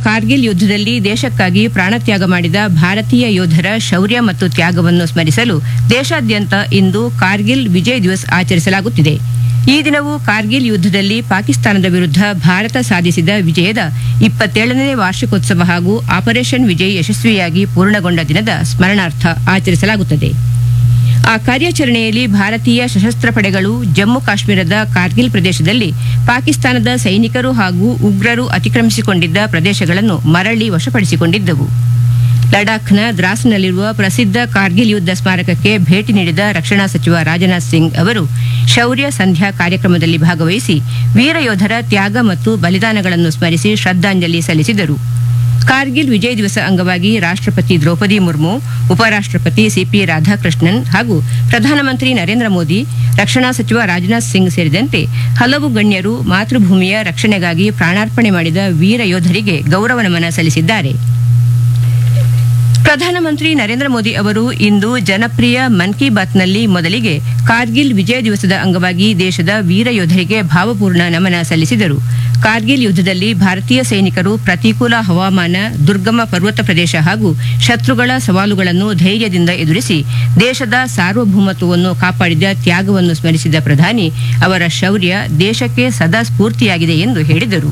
ಕಾರ್ಗಿಲ್ ಯುದ್ಧದಲ್ಲಿ ದೇಶಕ್ಕಾಗಿ ಪ್ರಾಣತ್ಯಾಗ ಮಾಡಿದ ಭಾರತೀಯ ಯೋಧರ ಶೌರ್ಯ ಮತ್ತು ತ್ಯಾಗವನ್ನು ಸ್ಮರಿಸಲು ದೇಶಾದ್ಯಂತ ಇಂದು ಕಾರ್ಗಿಲ್ ವಿಜಯ್ ದಿವಸ್ ಆಚರಿಸಲಾಗುತ್ತಿದೆ ಈ ದಿನವು ಕಾರ್ಗಿಲ್ ಯುದ್ಧದಲ್ಲಿ ಪಾಕಿಸ್ತಾನದ ವಿರುದ್ಧ ಭಾರತ ಸಾಧಿಸಿದ ವಿಜಯದ ಇಪ್ಪತ್ತೇಳನೇ ವಾರ್ಷಿಕೋತ್ಸವ ಹಾಗೂ ಆಪರೇಷನ್ ವಿಜಯ್ ಯಶಸ್ವಿಯಾಗಿ ಪೂರ್ಣಗೊಂಡ ದಿನದ ಸ್ಮರಣಾರ್ಥ ಆಚರಿಸಲಾಗುತ್ತದೆ ಆ ಕಾರ್ಯಾಚರಣೆಯಲ್ಲಿ ಭಾರತೀಯ ಸಶಸ್ತ್ರ ಪಡೆಗಳು ಜಮ್ಮು ಕಾಶ್ಮೀರದ ಕಾರ್ಗಿಲ್ ಪ್ರದೇಶದಲ್ಲಿ ಪಾಕಿಸ್ತಾನದ ಸೈನಿಕರು ಹಾಗೂ ಉಗ್ರರು ಅತಿಕ್ರಮಿಸಿಕೊಂಡಿದ್ದ ಪ್ರದೇಶಗಳನ್ನು ಮರಳಿ ವಶಪಡಿಸಿಕೊಂಡಿದ್ದವು ಲಡಾಖ್ನ ದ್ರಾಸ್ನಲ್ಲಿರುವ ಪ್ರಸಿದ್ಧ ಕಾರ್ಗಿಲ್ ಯುದ್ಧ ಸ್ಮಾರಕಕ್ಕೆ ಭೇಟಿ ನೀಡಿದ ರಕ್ಷಣಾ ಸಚಿವ ರಾಜನಾಥ್ ಸಿಂಗ್ ಅವರು ಶೌರ್ಯ ಸಂಧ್ಯಾ ಕಾರ್ಯಕ್ರಮದಲ್ಲಿ ಭಾಗವಹಿಸಿ ವೀರ ಯೋಧರ ತ್ಯಾಗ ಮತ್ತು ಬಲಿದಾನಗಳನ್ನು ಸ್ಮರಿಸಿ ಶ್ರದ್ಧಾಂಜಲಿ ಸಲ್ಲಿಸಿದರು ಕಾರ್ಗಿಲ್ ವಿಜಯ್ ದಿವಸ ಅಂಗವಾಗಿ ರಾಷ್ಟ್ರಪತಿ ದ್ರೌಪದಿ ಮುರ್ಮು ಉಪರಾಷ್ಟ್ರಪತಿ ಸಿಪಿ ರಾಧಾಕೃಷ್ಣನ್ ಹಾಗೂ ಪ್ರಧಾನಮಂತ್ರಿ ನರೇಂದ್ರ ಮೋದಿ ರಕ್ಷಣಾ ಸಚಿವ ರಾಜನಾಥ್ ಸಿಂಗ್ ಸೇರಿದಂತೆ ಹಲವು ಗಣ್ಯರು ಮಾತೃಭೂಮಿಯ ರಕ್ಷಣೆಗಾಗಿ ಪ್ರಾಣಾರ್ಪಣೆ ಮಾಡಿದ ವೀರ ಯೋಧರಿಗೆ ಗೌರವ ನಮನ ಸಲ್ಲಿಸಿದ್ದಾರೆ ಪ್ರಧಾನಮಂತ್ರಿ ನರೇಂದ್ರ ಮೋದಿ ಅವರು ಇಂದು ಜನಪ್ರಿಯ ಮನ್ ಕಿ ಬಾತ್ನಲ್ಲಿ ಮೊದಲಿಗೆ ಕಾರ್ಗಿಲ್ ವಿಜಯ ದಿವಸದ ಅಂಗವಾಗಿ ದೇಶದ ವೀರ ಯೋಧರಿಗೆ ಭಾವಪೂರ್ಣ ನಮನ ಸಲ್ಲಿಸಿದರು ಕಾರ್ಗಿಲ್ ಯುದ್ಧದಲ್ಲಿ ಭಾರತೀಯ ಸೈನಿಕರು ಪ್ರತಿಕೂಲ ಹವಾಮಾನ ದುರ್ಗಮ ಪರ್ವತ ಪ್ರದೇಶ ಹಾಗೂ ಶತ್ರುಗಳ ಸವಾಲುಗಳನ್ನು ಧೈರ್ಯದಿಂದ ಎದುರಿಸಿ ದೇಶದ ಸಾರ್ವಭೌಮತ್ವವನ್ನು ಕಾಪಾಡಿದ ತ್ಯಾಗವನ್ನು ಸ್ಮರಿಸಿದ ಪ್ರಧಾನಿ ಅವರ ಶೌರ್ಯ ದೇಶಕ್ಕೆ ಸದಾ ಸ್ಫೂರ್ತಿಯಾಗಿದೆ ಎಂದು ಹೇಳಿದರು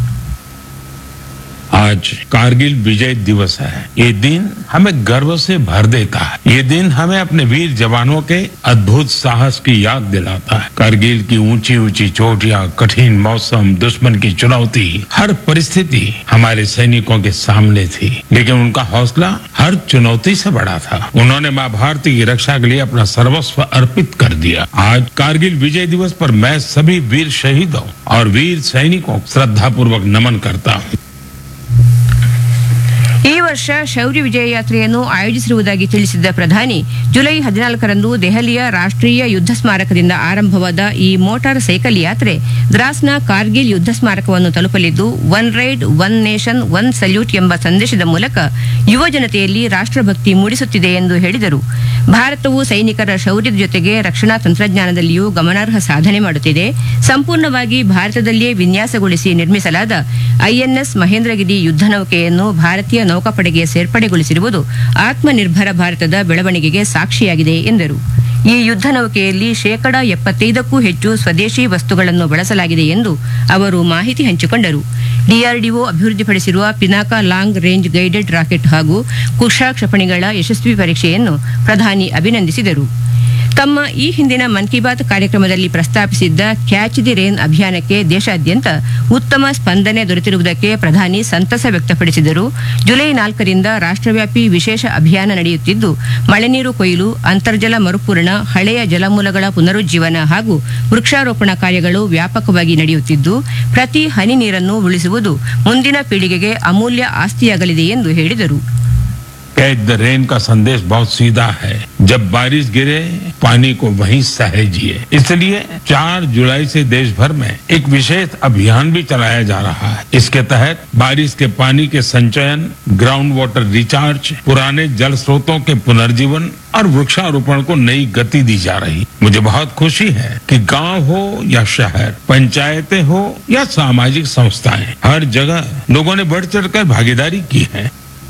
आज कारगिल विजय दिवस है ये दिन हमें गर्व से भर देता है ये दिन हमें अपने वीर जवानों के अद्भुत साहस की याद दिलाता है कारगिल की ऊंची ऊंची चोटियां कठिन मौसम दुश्मन की चुनौती हर परिस्थिति हमारे सैनिकों के सामने थी लेकिन उनका हौसला हर चुनौती से बड़ा था उन्होंने माँ भारती की रक्षा के लिए अपना सर्वस्व अर्पित कर दिया आज कारगिल विजय दिवस पर मैं सभी वीर शहीदों और वीर सैनिकों को श्रद्धापूर्वक नमन करता हूँ ಈ ವರ್ಷ ಶೌರ್ಯ ವಿಜಯ ಯಾತ್ರೆಯನ್ನು ಆಯೋಜಿಸಿರುವುದಾಗಿ ತಿಳಿಸಿದ್ದ ಪ್ರಧಾನಿ ಜುಲೈ ಹದಿನಾಲ್ಕರಂದು ದೆಹಲಿಯ ರಾಷ್ಟ್ರೀಯ ಯುದ್ಧ ಸ್ಮಾರಕದಿಂದ ಆರಂಭವಾದ ಈ ಮೋಟಾರ್ ಸೈಕಲ್ ಯಾತ್ರೆ ದ್ರಾಸ್ನ ಕಾರ್ಗಿಲ್ ಯುದ್ಧ ಸ್ಮಾರಕವನ್ನು ತಲುಪಲಿದ್ದು one ride one nation one salute ಎಂಬ ಸಂದೇಶದ ಮೂಲಕ ಯುವ ಜನತೆಯಲ್ಲಿ ರಾಷ್ಟ್ರಭಕ್ತಿ ಮೂಡಿಸುತ್ತಿದೆ ಎಂದು ಹೇಳಿದರು ಭಾರತವು ಸೈನಿಕರ ಶೌರ್ಯದ ಜೊತೆಗೆ ರಕ್ಷಣಾ ತಂತ್ರಜ್ಞಾನದಲ್ಲಿಯೂ ಗಮನಾರ್ಹ ಸಾಧನೆ ಮಾಡುತ್ತಿದೆ ಸಂಪೂರ್ಣವಾಗಿ ಭಾರತದಲ್ಲಿಯೇ ವಿನ್ಯಾಸಗೊಳಿಸಿ ನಿರ್ಮಿಸಲಾದ ಐಎನ್ಎಸ್ ಮಹೇಂದ್ರಗಿರಿ ಯುದ್ಧ ನೌಕೆಯನ್ನು ಭಾರತೀಯ ನೌಕಾಪಡೆಗೆ ಸೇರ್ಪಡೆಗೊಳಿಸಿರುವುದು ಆತ್ಮನಿರ್ಭರ ಭಾರತದ ಬೆಳವಣಿಗೆಗೆ ಸಾಕ್ಷಿಯಾಗಿದೆ ಎಂದರು ಈ ಯುದ್ಧ ನೌಕೆಯಲ್ಲಿ ಶೇಕಡ ಎಪ್ಪತ್ತೈದಕ್ಕೂ ಹೆಚ್ಚು ಸ್ವದೇಶಿ ವಸ್ತುಗಳನ್ನು ಬಳಸಲಾಗಿದೆ ಎಂದು ಅವರು ಮಾಹಿತಿ ಹಂಚಿಕೊಂಡರು ಡಿಆರ್ಡಿಒ ಅಭಿವೃದ್ಧಿಪಡಿಸಿರುವ Pinaka long range guided rocket ಹಾಗೂ ಕುಶಾ ಕ್ಷಿಪಣಿಗಳ ಯಶಸ್ವಿ ಪರೀಕ್ಷೆಯನ್ನು ಪ್ರಧಾನಿ ಅಭಿನಂದಿಸಿದರು ತಮ್ಮ ಈ ಹಿಂದಿನ ಮನ್ ಕಿ ಬಾತ್ ಕಾರ್ಯಕ್ರಮದಲ್ಲಿ ಪ್ರಸ್ತಾಪಿಸಿದ್ದ ಕ್ಯಾಚ್ ದಿ ರೇನ್ ಅಭಿಯಾನಕ್ಕೆ ದೇಶಾದ್ಯಂತ ಉತ್ತಮ ಸ್ಪಂದನೆ ದೊರೆತಿರುವುದಕ್ಕೆ ಪ್ರಧಾನಿ ಸಂತಸ ವ್ಯಕ್ತಪಡಿಸಿದರು ಜುಲೈ ನಾಲ್ಕರಿಂದ ರಾಷ್ಟ್ರವ್ಯಾಪಿ ವಿಶೇಷ ಅಭಿಯಾನ ನಡೆಯುತ್ತಿದ್ದು ಮಳೆನೀರು ಕೊಯ್ಲು ಅಂತರ್ಜಲ ಮರುಪೂರಣ ಹಳೆಯ ಜಲಮೂಲಗಳ ಪುನರುಜ್ಜೀವನ ಹಾಗೂ ವೃಕ್ಷಾರೋಪಣ ಕಾರ್ಯಗಳು ವ್ಯಾಪಕವಾಗಿ ನಡೆಯುತ್ತಿದ್ದು ಪ್ರತಿ ಹನಿ ನೀರನ್ನು ಉಳಿಸುವುದು ಮುಂದಿನ ಪೀಳಿಗೆಗೆ ಅಮೂಲ್ಯ ಆಸ್ತಿಯಾಗಲಿದೆ ಎಂದು ಹೇಳಿದರು कैच द रेन का संदेश बहुत सीधा है जब बारिश गिरे पानी को वहीं सहेजिए इसलिए 4 जुलाई से देश भर में एक विशेष अभियान भी चलाया जा रहा है इसके तहत बारिश के पानी के संचयन ग्राउंड वाटर रिचार्ज पुराने जल स्रोतों के पुनर्जीवन और वृक्षारोपण को नई गति दी जा रही मुझे बहुत खुशी है कि गांव हो या शहर पंचायतें हो या सामाजिक संस्थाएं हर जगह लोगों ने बढ़ चढ़कर भागीदारी की है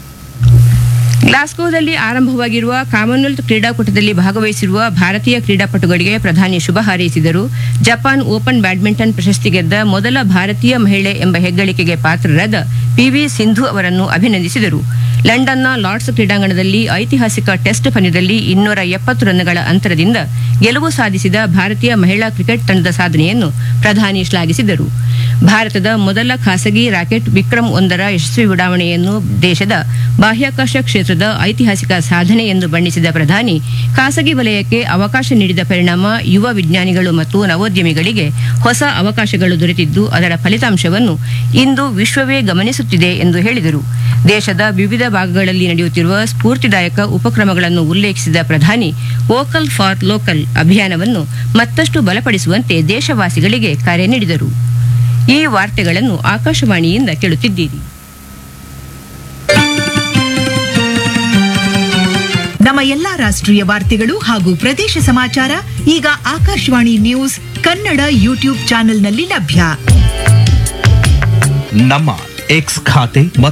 ಗ್ಲಾಸ್ಗೋದಲ್ಲಿ ಆರಂಭವಾಗಿರುವ ಕಾಮನ್ವೆಲ್ತ್ ಕ್ರೀಡಾಕೂಟದಲ್ಲಿ ಭಾಗವಹಿಸಿರುವ ಭಾರತೀಯ ಕ್ರೀಡಾಪಟುಗಳಿಗೆ ಪ್ರಧಾನಿ ಶುಭ ಹಾರೈಸಿದರು ಜಪಾನ್ ಓಪನ್ ಬ್ಯಾಡ್ಮಿಂಟನ್ ಪ್ರಶಸ್ತಿ ಗೆದ್ದ ಮೊದಲ ಭಾರತೀಯ ಮಹಿಳೆ ಎಂಬ ಹೆಗ್ಗಳಿಕೆಗೆ ಪಾತ್ರರಾದ ಪಿವಿ ಸಿಂಧು ಅವರನ್ನು ಅಭಿನಂದಿಸಿದರು ಲಂಡನ್ನ ಲಾರ್ಡ್ಸ್ ಕ್ರೀಡಾಂಗಣದಲ್ಲಿ ಐತಿಹಾಸಿಕ ಟೆಸ್ಟ್ ಪಂದ್ಯದಲ್ಲಿ ಇನ್ನೂರ ಎಪ್ಪತ್ತು ರನ್ಗಳ ಅಂತರದಿಂದ ಗೆಲುವು ಸಾಧಿಸಿದ ಭಾರತೀಯ ಮಹಿಳಾ ಕ್ರಿಕೆಟ್ ತಂಡದ ಸಾಧನೆಯನ್ನು ಪ್ರಧಾನಿ ಶ್ಲಾಘಿಸಿದರು ಭಾರತದ ಮೊದಲ ಖಾಸಗಿ ರಾಕೆಟ್ ವಿಕ್ರಮ್ ಒಂದರ ಯಶಸ್ವಿ ಉಡಾವಣೆಯನ್ನು ದೇಶದ ಬಾಹ್ಯಾಕಾಶ ಕ್ಷೇತ್ರದ ಐತಿಹಾಸಿಕ ಸಾಧನೆ ಎಂದು ಬಣ್ಣಿಸಿದ ಪ್ರಧಾನಿ ಖಾಸಗಿ ವಲಯಕ್ಕೆ ಅವಕಾಶ ನೀಡಿದ ಪರಿಣಾಮ ಯುವ ವಿಜ್ಞಾನಿಗಳು ಮತ್ತು ನವೋದ್ಯಮಿಗಳಿಗೆ ಹೊಸ ಅವಕಾಶಗಳು ದೊರೆತಿದ್ದು ಅದರ ಫಲಿತಾಂಶವನ್ನು ಇಂದು ವಿಶ್ವವೇ ಗಮನಿಸುತ್ತಿದೆ ಎಂದು ಹೇಳಿದರು ದೇಶದ ವಿವಿಧ ಭಾಗಗಳಲ್ಲಿ ನಡೆಯುತ್ತಿರುವ ಸ್ಫೂರ್ತಿದಾಯಕ ಉಪಕ್ರಮಗಳನ್ನು ಉಲ್ಲೇಖಿಸಿದ ಪ್ರಧಾನಿ ವೋಕಲ್ ಫಾರ್ ಲೋಕಲ್ ಅಭಿಯಾನವನ್ನು ಮತ್ತಷ್ಟು ಬಲಪಡಿಸುವಂತೆ ದೇಶವಾಸಿಗಳಿಗೆ ಕರೆ ನೀಡಿದರು ಈ ವಾರ್ತೆಗಳನ್ನು ಆಕಾಶವಾಣಿಯಿಂದ ಕೇಳುತ್ತಿದ್ದೀರಿ ನಮ್ಮ ಎಲ್ಲಾ ರಾಷ್ಟ್ರೀಯ ವಾರ್ತೆಗಳು ಹಾಗೂ ಪ್ರದೇಶ ಸಮಾಚಾರ ಈಗ ಆಕಾಶವಾಣಿ ನ್ಯೂಸ್ ಕನ್ನಡ ಯೂಟ್ಯೂಬ್ ಚಾನೆಲ್ನಲ್ಲಿ ಲಭ್ಯ ನಮ್ಮ ಎಕ್ಸ್ ಖಾತೆ